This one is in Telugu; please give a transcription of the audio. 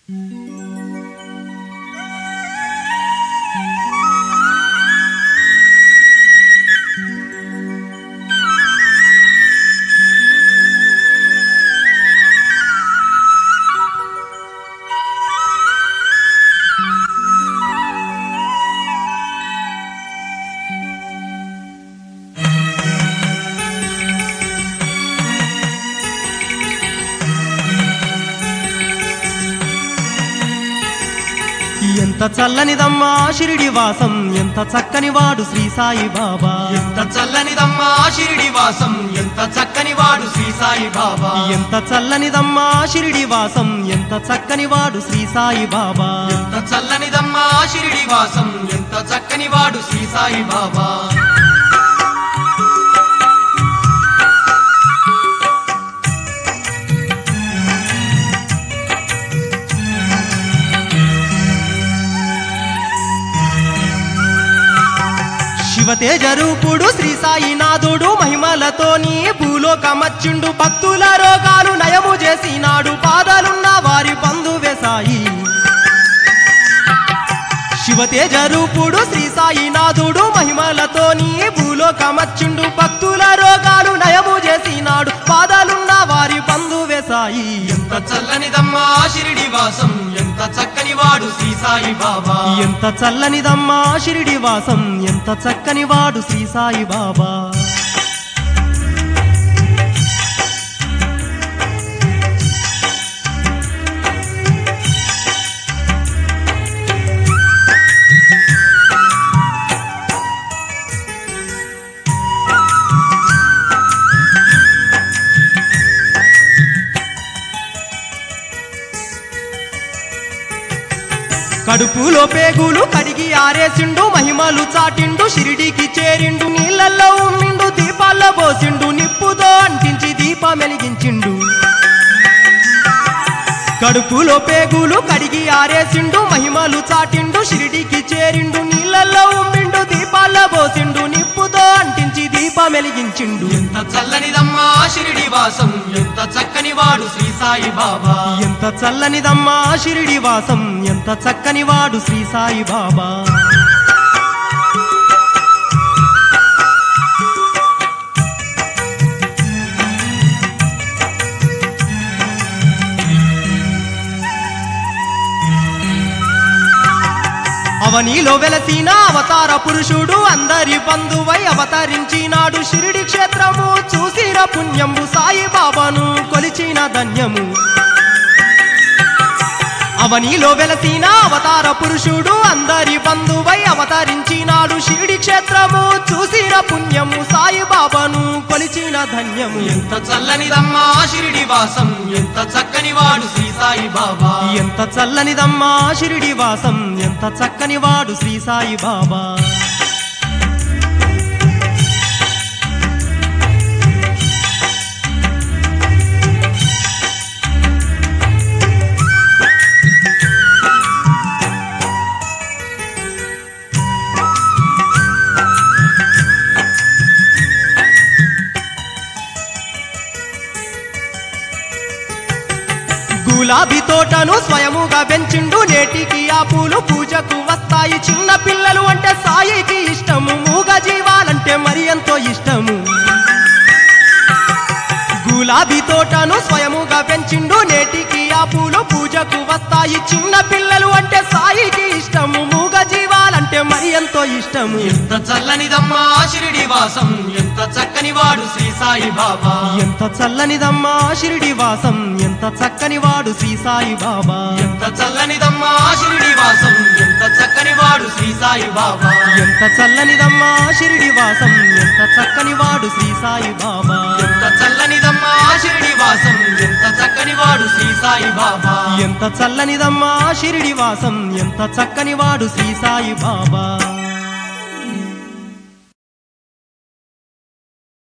ఎంత చల్లనిదమ్మా షిరిడి వాసం ఎంత చక్కని వాడు శ్రీ సాయి బాబా ఎంత చల్లనిదమ్మా షిరిడి వాసం ఎంత చక్కని వాడు శ్రీ సాయి బాబా ఎంత చల్లనిదమ్మా షిరిడి వాసం ఎంత చక్కని వాడు శ్రీ సాయి బాబా ఎంత చల్లనిదమ్మా షిరిడి వాసం ఎంత చక్కని వాడు శ్రీ సాయి బాబా శివతేజ రూపుడు శ్రీ సాయినాథుడు మహిమలతోని భూలోకమచ్చుండు భక్తుల రోగాలు నయము చేసినాడు పాదాలున్న వారి బంధువే సాయి శివతేజ రూపుడు శ్రీ సాయినాథుడు మహిమలతోని భూలోకమచ్చుండు భక్తుల రోగాలు నయము చేసినాడు పాదాలున్న వారి బంధువే సాయి ఎంత చల్లనిదమ్మా షిరిడి వాసం ఎంత చక్కని వాడు శ్రీ సాయి బాబా ఎంత చల్లనిదమ్మా షిరిడి వాసం ఎంత చక్కని వాడు శ్రీ సాయి బాబా కడుపులో పేగులు కడిగి ఆరేసిండు మహిమలు చాటిండు షిరిడికి చేరిండు నీళ్ళల్లో ఉమ్మిండు దీపాల్లో పోసిండు నిప్పుతో అంటించి దీపం వెలిగించిండు కడుపులో పేగులు కడిగి ఆరేసిండు మహిమలు చాటిండు షిరిడికి చేరిండు నీళ్ళల్లో ఉమ్మిండు దీపాల్లో పోసిండు నిప్పుతో అంటించి దీపం వెలిగించిండు ఎంత చల్లనిదమ్మా షిరిడి వాసం ఎంత చక్కని వాడు శ్రీ సాయి బాబా ఎంత చల్లనిదమ్మా షిరిడి వాసం ఎంత చక్కని వాడు శ్రీ సాయి బాబా అవనిలో వెలసిన అవతార పురుషుడు అందరి బంధువై అవతరించినాడు షిరిడి క్షేత్రము చూసిన పుణ్యము సాయి బాబాను కొలిచిన ధన్యము అవనిలో వెలసిన అవతార పురుషుడు అందరి బంధువై అవతరించినాడు షిరిడి క్షేత్రము చూసిన పుణ్యము సాయి బాబాను కొలిచిన ధన్యము ఎంత చల్లనిదమ్మా షిరిడి వాసం ఎంత చక్కని వాడు శ్రీ సాయి బాబా ఎంత చల్లనిదమ్మా షిరిడి వాసం ఎంత చక్కని వాడు శ్రీ సాయి బాబా గులాబీ తోటను స్వయముగా పెంచిండు నేటికి ఆ పూలు పూజకు వస్తాయి చిన్న పిల్లలు అంటే సాయికి ఇష్టము మూగ జీవాలంటే మరి ఎంతో ఇష్టము గులాబీ తోటను స్వయముగా పెంచిండు నేటికి ఆ పూలు పూజకు వస్తాయి చిన్న పిల్లలు అంటే సాయికి ఇష్టము మూగ జీవాలంటే మరి ఎంతో ఇష్టము ఎంత చల్లనిదమ్మా షిరిడి వాసం ఎంత చక్కని వాడు శ్రీ సాయి బాబా ఎంత చల్లనిదమ్మా షిరిడి వాసం ఎంత చక్కని వాడు శ్రీ సాయి బాబా ఎంత చల్లనిదమ్మా షిరిడి వాసం ఎంత చక్కని వాడు శ్రీ సాయి బాబా ఎంత చల్లనిదమ్మా షిరిడి వాసం ఎంత చక్కని వాడు శ్రీ సాయి బాబా ఎంత చల్లనిదమ్మా షిరిడి వాసం ఎంత చక్కని వాడు శ్రీ సాయి బాబా ఎంత చల్లనిదమ్మా షిరిడి వాసం ఎంత చక్కని వాడు శ్రీ సాయి బాబా